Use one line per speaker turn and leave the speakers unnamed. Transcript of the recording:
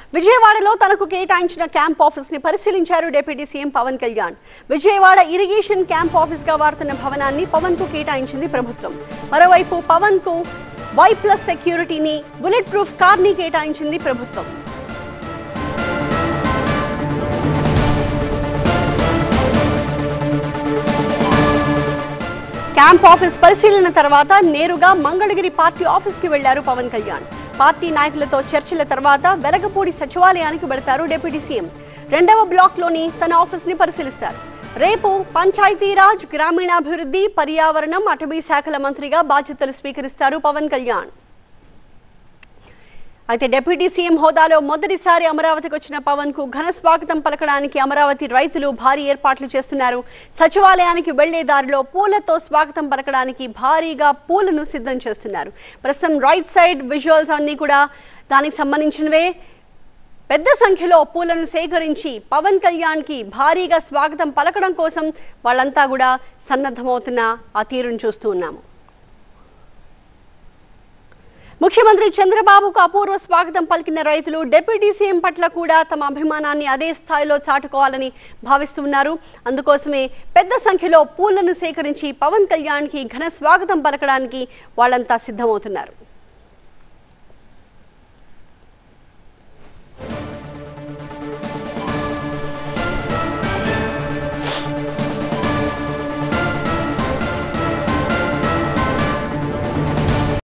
విజయవాడలో తనకు కేటాయించిన క్యాంప్ ఆఫీస్ ని పరిశీలించారు deputy CM Pavan Kalyan Vijayawada irrigation camp office గా వాడుతున్న భవనాన్ని పవన్ కు కేటాయించింది ప్రభుత్వం మరోవైపు పవన్ కు వై ప్లస్ సెక్యూరిటీని బుల్లెట్ ప్రూఫ్ కార్ ని కేటాయించింది ప్రభుత్వం క్యాంప్ ఆఫీస్ పరిశీలన తర్వాత నేరుగా మంగళగిరి పార్టీ ఆఫీస్ కి వెళ్లారు పవన్ కళ్యాణ్ పార్టీ నాయకులతో చర్చల తర్వాత వెలగపూడి సచివాలయానికి వెళతారు డిప్యూటీ సీఎం రెండవ బ్లాక్ లోని తన ఆఫీస్ ని పరిశీలిస్తారు రేపు పంచాయతీరాజ్ గ్రామీణాభివృద్ధి పర్యావరణం అటవీ శాఖల మంత్రిగా బాధ్యతలు స్వీకరిస్తారు పవన్ కళ్యాణ్ అయితే డిప్యూటీ సీఎం హోదాలో మొదటిసారి అమరావతికి వచ్చిన పవన్ కు ఘన స్వాగతం పలకడానికి అమరావతి రైతులు భారీ ఏర్పాట్లు చేస్తున్నారు సచివాలయానికి వెళ్లే దారిలో పూలతో స్వాగతం పలకడానికి భారీగా పూలను సిద్ధం చేస్తున్నారు ప్రస్తుతం రైట్ సైడ్ విజువల్స్ అన్నీ కూడా దానికి సంబంధించినవే పెద్ద సంఖ్యలో పూలను సేకరించి పవన్ కళ్యాణ్కి భారీగా స్వాగతం పలకడం కోసం వాళ్ళంతా కూడా సన్నద్ధమవుతున్న ఆ తీరును చూస్తూ ఉన్నాము ముఖ్యమంత్రి చంద్రబాబుకు అపూర్వ స్వాగతం పలికిన రైతులు డిప్యూటీ సీఎం పట్ల కూడా తమ అభిమానాన్ని అదే స్థాయిలో చాటుకోవాలని భావిస్తున్నారు అందుకోసమే పెద్ద సంఖ్యలో పూలను సేకరించి పవన్ కళ్యాణ్కి ఘన స్వాగతం పలకడానికి వాళ్ళంతా సిద్ధమవుతున్నారు